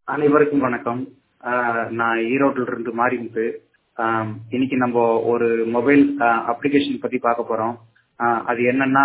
அனைவருக்கும் வணக்கம் ஆஹ் நான் ஈரோட்டில் இருந்து மாரிமுத்து ஆஹ் இன்னைக்கு நம்ம ஒரு மொபைல் அப்ளிகேஷன் பத்தி பார்க்க போறோம் ஆஹ் அது என்னன்னா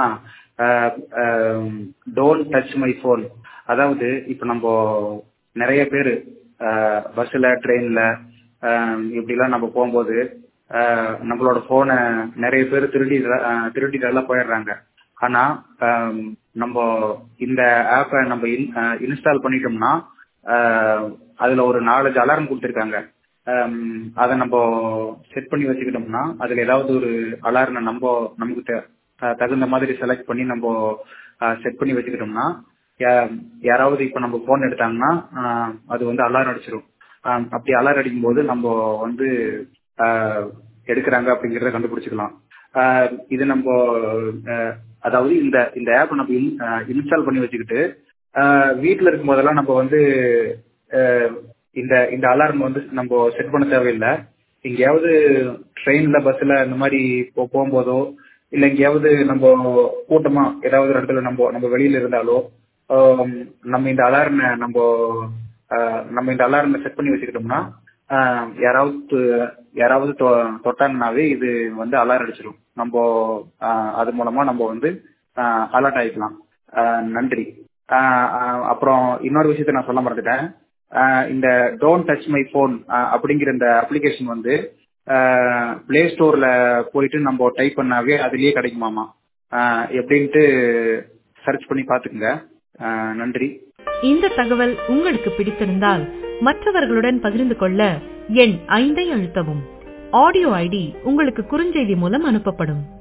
டோன்ட் டச் மை ஃபோன் அதாவது இப்போ நம்ம நிறைய பேர் பஸ்ஸில் ட்ரெயினில் இப்படிலாம் நம்ம போகும்போது ஆஹ் நம்மளோட ஃபோனை நிறைய பேர் திருடி திருடிட்டெல்லாம் போயிடுறாங்க ஆனால் நம்ம இந்த ஆப்பை நம்ம இன்ஸ்டால் பண்ணிட்டோம்னா அதில் ஒரு நாலஞ்சு அலாரம் கொடுத்துருக்காங்க அதை நம்ம செட் பண்ணி வச்சுக்கிட்டோம்னா அதில் ஏதாவது ஒரு அலாரம் நம்ம நமக்கு த- தகுந்த மாதிரி செலக்ட் பண்ணி நம்ம செட் பண்ணி வச்சுக்கிட்டோம்னா யா- யாராவது இப்போ நம்ம ஃபோன் எடுத்தாங்கன்னா ஆஹ் அது வந்து அலாரம் அடிச்சிடும் ஆஹ் அப்படி அலாரம் அடிக்கும்போது நம்ம வந்து ஆஹ் எடுக்கிறாங்க அப்படிங்கிறத கண்டுபிடிச்சிக்கலாம் ஆஹ் இது நம்ம ஆஹ் அதாவது இந்த இந்த ஆப்பை நம்ம இன்ஸ்டால் பண்ணி வச்சுக்கிட்டு வீட்டில் இருக்கும் போதெல்லாம் நம்ம வந்து ஆஹ் இந்த இந்த அலாரம் வந்து நம்ம செட் பண்ண தேவையில்லை எங்கேயாவது ட்ரெயினில் பஸ்ஸில் இந்த மாதிரி போ- போகும்போதோ இல்லை எங்கேயாவது நம்ம கூட்டமாக ஏதாவது ஒரு இடத்துல நம்ம நம்ம வெளியில் இருந்தாலோ ஆம், நம்ம இந்த அலாரமை நம்ம ஆஹ் நம்ம இந்த அலாரமை செட் பண்ணி வச்சுக்கிட்டோம்னா ஆஹ் யாராவது யாராவது தொ- தொட்டாங்கனாவே இது வந்து அலாரம் அடிச்சிடும் நம்ம ஆஹ் அது மூலமா நம்ம வந்து அலர்ட் ஆகிக்கலாம் ஆஹ் நன்றி ஆஹ் ஆஹ் அப்புறம் இன்னொரு விஷயத்த நான் சொல்ல மறந்துட்டேன் ஆஹ் இந்த டோன்ட் டச் மை ஃபோன் அப்படிங்கிற இந்த அப்ளிகேஷன் வந்து பிளே ஸ்டோர்ல போயிட்டு நம்ம டைப் பண்ணாவே அதுலயே கிடைக்குமாமா ஆஹ் எப்படின்ட்டு சர்ச் பண்ணி பார்த்துக்குங்க ஆஹ் நன்றி இந்த தகவல் உங்களுக்கு பிடித்திருந்தால் மற்றவர்களுடன் பகிர்ந்து கொள்ள எண் ஐந்தை அழுத்தவும் ஆடியோ ஐடி உங்களுக்கு குறுஞ்செய்தி மூலம் அனுப்பப்படும்